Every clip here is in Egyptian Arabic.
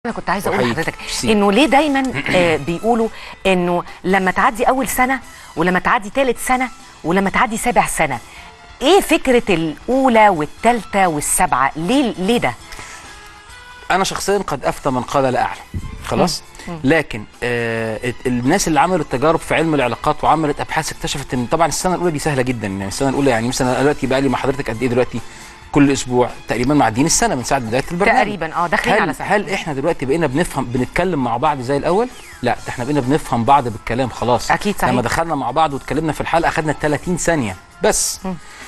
انا كنت عايزه اقول وحقيقي. لحضرتك ميرسي. انه ليه دايما آه بيقولوا انه لما تعدي اول سنه ولما تعدي ثالث سنه ولما تعدي سابع سنه ايه فكره الاولى والثالثه والسابعه ليه ليه ده انا شخصيا قد افتى من قال لا اعلم خلاص لكن آه ال- الناس اللي عملوا التجارب في علم العلاقات وعملت ابحاث اكتشفت ان طبعا السنه الاولى دي سهله جدا يعني السنه الاولى يعني مثلا أنا دلوقتي بقى لي مع حضرتك قد ايه دلوقتي كل اسبوع تقريبا معديين السنه من ساعه بدايه البرنامج تقريبا اه داخلين على هل, سنه هل احنا دلوقتي بقينا بنفهم بنتكلم مع بعض زي الاول لا ده احنا بقينا بنفهم بعض بالكلام خلاص أكيد صحيح. لما دخلنا مع بعض واتكلمنا في الحلقه خدنا 30 ثانيه بس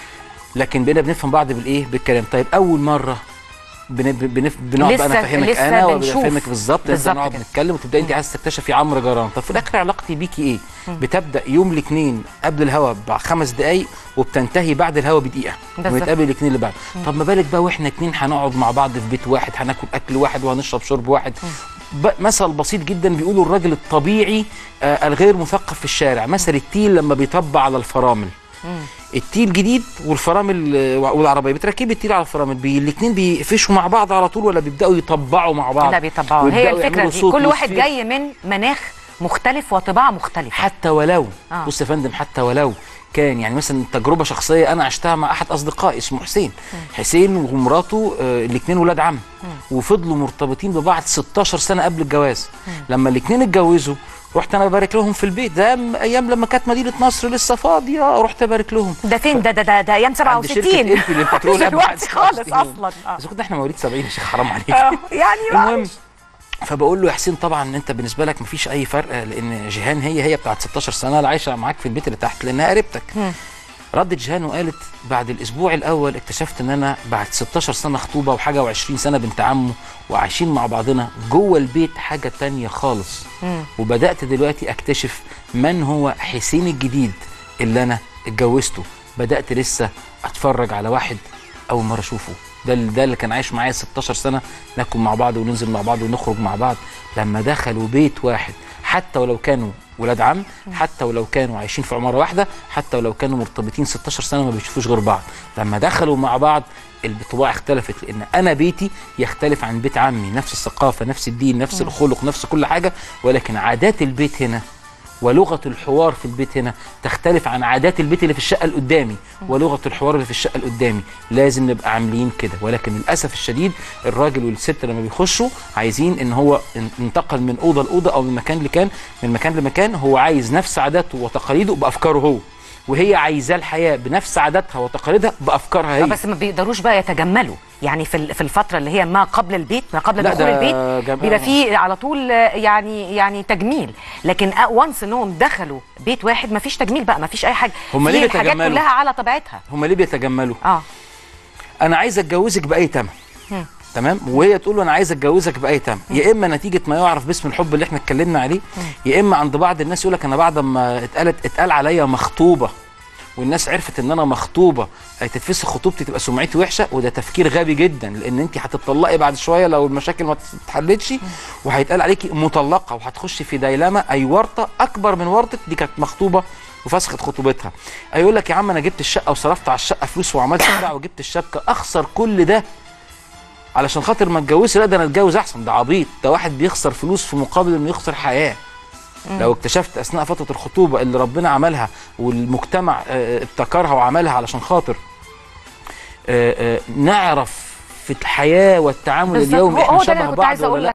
لكن بقينا بنفهم بعض بالايه بالكلام طيب اول مره بن... بن... بنقعد بقى لسه- انا افهمك لسه انا بنشوف. وبفهمك بالظبط لسه بالظبط نقعد كده. نتكلم وتبداي انت عايزه تكتشفي عمرو جرام طب في الاخر علاقتي بيكي ايه بتبدا يوم الاثنين قبل الهوا بخمس دقائق وبتنتهي بعد الهوا بدقيقه بالظبط. ونتقابل الاثنين اللي بعد طب ما بالك بقى واحنا اتنين هنقعد مع بعض في بيت واحد هناكل اكل واحد وهنشرب شرب واحد ب- مثل بسيط جدا بيقولوا الراجل الطبيعي آه الغير مثقف في الشارع مثل التيل لما بيطبع على الفرامل التيل جديد والفرامل آه، والعربيه بتركبي التيل على الفرامل بي الاثنين بيقفشوا مع بعض على طول ولا بيبداوا يطبعوا مع بعض لا بيطبعوا هي ويبدأوا الفكره يعملوا دي صوت كل واحد وصفير. جاي من مناخ مختلف وطباع مختلفه حتى ولو آه. بص يا فندم حتى ولو كان يعني مثلا تجربه شخصيه انا عشتها مع احد اصدقائي اسمه حسين حسين ومراته آه الاثنين ولاد عم وفضلوا مرتبطين ببعض 16 سنه قبل الجواز لما الاثنين اتجوزوا رحت انا ببارك لهم في البيت ده م- ايام لما كانت مدينه نصر لسه فاضيه رحت ابارك لهم ده فين ده ده ده, ده ايام عند شركه 67 إلفي للبترول مش قبل دلوقتي حادثة خالص فلسطين. اصلا آه. بس كنت احنا مواليد 70 يا شيخ حرام عليك آه، يعني بقى المهم فبقول له يا حسين طبعا انت بالنسبه لك مفيش اي فرق لان جيهان هي هي بتاعت 16 سنه اللي عايشه معاك في البيت اللي تحت لانها قريبتك ردت جيهان وقالت بعد الاسبوع الاول اكتشفت ان انا بعد 16 سنه خطوبه وحاجه و20 سنه بنت عمه وعايشين مع بعضنا جوه البيت حاجه تانية خالص وبدات دلوقتي اكتشف من هو حسين الجديد اللي انا اتجوزته بدات لسه اتفرج على واحد اول مره اشوفه ده اللي- ده اللي كان عايش معايا 16 سنه ناكل مع بعض وننزل مع بعض ونخرج مع بعض لما دخلوا بيت واحد حتى ولو كانوا ولاد عم حتى ولو كانوا عايشين في عماره واحده حتى ولو كانوا مرتبطين 16 سنه ما بيشوفوش غير بعض لما دخلوا مع بعض الطباع اختلفت لان انا بيتي يختلف عن بيت عمي نفس الثقافه نفس الدين نفس الخلق نفس كل حاجه ولكن عادات البيت هنا ولغه الحوار في البيت هنا تختلف عن عادات البيت اللي في الشقه اللي قدامي ولغه الحوار اللي في الشقه اللي قدامي لازم نبقى عاملين كده ولكن للاسف الشديد الراجل والست لما بيخشوا عايزين ان هو ان- انتقل من اوضه لاوضه او من مكان لكان من مكان لمكان هو عايز نفس عاداته وتقاليده بافكاره هو وهي عايزاه الحياه بنفس عاداتها وتقاليدها بافكارها آه، هي بس ما بيقدروش بقى يتجملوا يعني في ال- في الفتره اللي هي ما قبل البيت ما قبل لا، دخول ده البيت جم- بيبقى فيه على طول آه، يعني يعني تجميل لكن وانس انهم دخلوا بيت واحد ما فيش تجميل بقى ما فيش اي حاجه هم في ليه الحاجات بيتجملوا؟ كلها على طبيعتها هم ليه بيتجملوا اه انا عايز اتجوزك باي ثمن مم. تمام وهي تقول له انا عايز اتجوزك باي ثمن يا اما نتيجه ما يعرف باسم الحب اللي احنا اتكلمنا عليه يا اما عند بعض الناس يقول لك انا بعد ما اتقالت اتقال عليا مخطوبه والناس عرفت ان انا مخطوبه هتتفسخ خطوبتي تبقى سمعتي وحشه وده تفكير غبي جدا لان انت هتطلقي بعد شويه لو المشاكل ما اتحلتش وهيتقال عليكي مطلقه وهتخشي في ديلمه اي ورطه اكبر من ورطه دي كانت مخطوبه وفسخت خطوبتها يقول لك يا عم انا جبت الشقه وصرفت على الشقه فلوس وعملت بتاع وجبت الشبكه اخسر كل ده علشان خاطر ما اتجوزش لا ده انا اتجوز احسن ده عبيط ده واحد بيخسر فلوس في مقابل انه يخسر حياه لو اكتشفت اثناء فتره الخطوبه اللي ربنا عملها والمجتمع آه، ابتكرها وعملها علشان خاطر آه، آه، نعرف في الحياه والتعامل بالظبط. اليومي هو- احنا هو ده اللي شبه كنت بعض عايزة ولا أقول لا